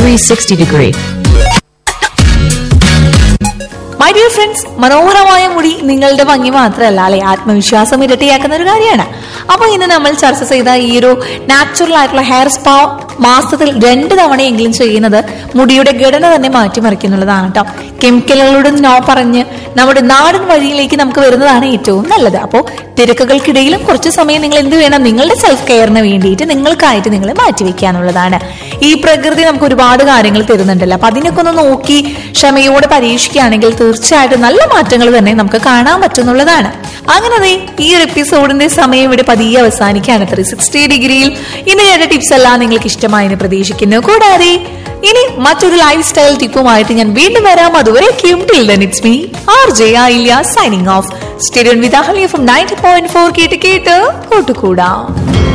360 degree. My dear friends മനോഹരമായ മുടി നിങ്ങളുടെ ഭംഗി മാത്രമല്ല അല്ലെ ആത്മവിശ്വാസം ഇരട്ടിയാക്കുന്ന ഒരു കാര്യമാണ് അപ്പൊ ഇന്ന് നമ്മൾ ചർച്ച ചെയ്ത ഈ ഒരു നാച്ചുറൽ ആയിട്ടുള്ള ഹെയർ സ്പാ മാസത്തിൽ രണ്ട് തവണയെങ്കിലും ചെയ്യുന്നത് മുടിയുടെ ഘടന തന്നെ മാറ്റിമറിക്കുന്നുള്ളതാണ് കേട്ടോ കെമിക്കലുകളോട് നോ പറഞ്ഞ് നമ്മുടെ നാടൻ വഴിയിലേക്ക് നമുക്ക് വരുന്നതാണ് ഏറ്റവും നല്ലത് അപ്പോൾ തിരക്കുകൾക്കിടയിലും കുറച്ച് സമയം നിങ്ങൾ എന്ത് വേണം നിങ്ങളുടെ സെൽഫ് കെയറിന് വേണ്ടിയിട്ട് നിങ്ങൾക്കായിട്ട് നിങ്ങൾ മാറ്റിവെക്കുക എന്നുള്ളതാണ് ഈ പ്രകൃതി നമുക്ക് ഒരുപാട് കാര്യങ്ങൾ തരുന്നുണ്ടല്ലോ അപ്പൊ അതിനൊക്കെ ഒന്ന് നോക്കി ക്ഷമയോടെ പരീക്ഷിക്കുകയാണെങ്കിൽ തീർച്ചയായിട്ടും നല്ല മാറ്റങ്ങൾ തന്നെ നമുക്ക് കാണാൻ പറ്റുന്നുള്ളതാണ് അങ്ങനെ ദേ ഈ ഒരു എപ്പിസോഡിന്റെ സമയം ഇവിടെ പതിയെ അവസാനിക്കുകയാണ് ത്രീ സിക്സ്റ്റി ഡിഗ്രിയിൽ ഇന്ന് ഞാൻ ടിപ്സ് എല്ലാം നിങ്ങൾക്ക് ഇഷ്ടമായെന്ന് പ്രതീക്ഷിക്കുന്നു കൂടാതെ ഇനി മറ്റൊരു ലൈഫ് സ്റ്റൈൽ ടിപ്പുമായിട്ട് ഞാൻ വീണ്ടും വരാം അതുവരേക്കും till then it's me R J ഇല്ല signing off stadium with Ahalya from ninety point four കേട്ട് കേട്ട് കൂട്ടുകൂടാം